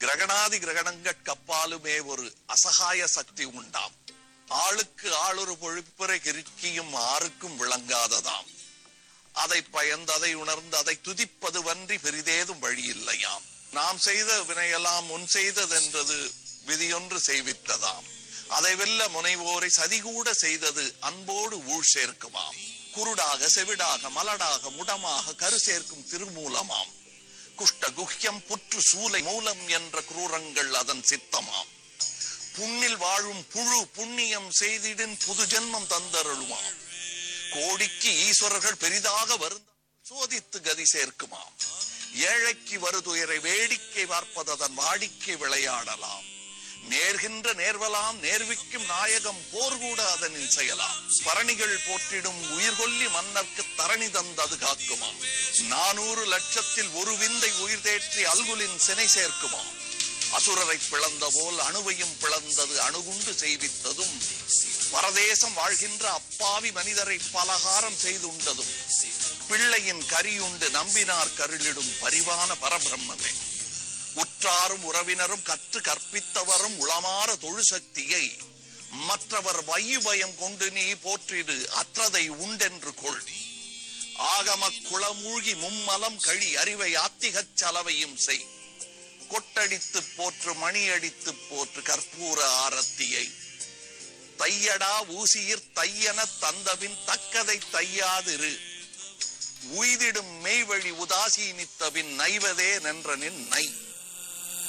கிரகணாதி கிரகணங்கட்கப்பாலுமே ஒரு அசகாய சக்தி உண்டாம் ஆளுக்கு ஆளொரு பொழிப்புரை கிருக்கியும் ஆருக்கும் விளங்காததாம் அதை பயந்து அதை உணர்ந்து அதை துதிப்பது வன்றி பெரிதேதும் வழி இல்லையாம் நாம் செய்த வினையெல்லாம் முன் செய்ததென்றது விதியொன்று செய்வித்ததாம் அதை வெல்ல முனைவோரை சதிகூட செய்தது அன்போடு ஊழ் சேர்க்குமாம் குருடாக செவிடாக மலடாக முடமாக கரு சேர்க்கும் திருமூலமாம் குஷ்ட குஹ்யம் புற்று சூலை மூலம் என்ற குரூரங்கள் அதன் சித்தமாம் புண்ணில் வாழும் புழு புண்ணியம் செய்திடின் புது ஜென்மம் தந்தருளுமாம் கோடிக்கு ஈஸ்வரர்கள் பெரிதாக வருந்த சோதித்து கதி சேர்க்குமாம் ஏழைக்கு வருதுயரை வேடிக்கை பார்ப்பதன் வாடிக்கை விளையாடலாம் நேர்கின்ற நேர்வலாம் நேர்விக்கும் நாயகம் போர் கூட அதனில் செய்யலாம் பரணிகள் போற்றிடும் உயிர்கொல்லி மன்னர்க்கு தரணி தந்தது காக்குமாம் நானூறு லட்சத்தில் ஒரு விந்தை உயிர் தேற்றி அல்குலின் சினை சேர்க்குமாம் அசுரரை பிளந்த போல் அணுவையும் பிளந்தது அணுகுண்டு செய்வித்ததும் பரதேசம் வாழ்கின்ற அப்பாவி மனிதரை பலகாரம் செய்துண்டதும் பிள்ளையின் கரியுண்டு நம்பினார் கருளிடும் பரிவான பரபிரம்மமே உற்றாரும் உறவினரும் கற்று கற்பித்தவரும் உளமாற தொழு சக்தியை மற்றவர் வையு பயம் கொண்டு நீ போற்றிடு அற்றதை உண்டென்று கொள் ஆகம குளமூழ்கி மும்மலம் கழி அறிவை ஆத்திகச் சலவையும் செய் கொட்டடித்து போற்று மணி அடித்து போற்று கற்பூர ஆரத்தியை தையடா ஊசியிற் தையன தந்தபின் தக்கதை தையாதிரு உய்திடும் மெய்வழி உதாசீனித்தபின் நைவதே நின்ற நின் நை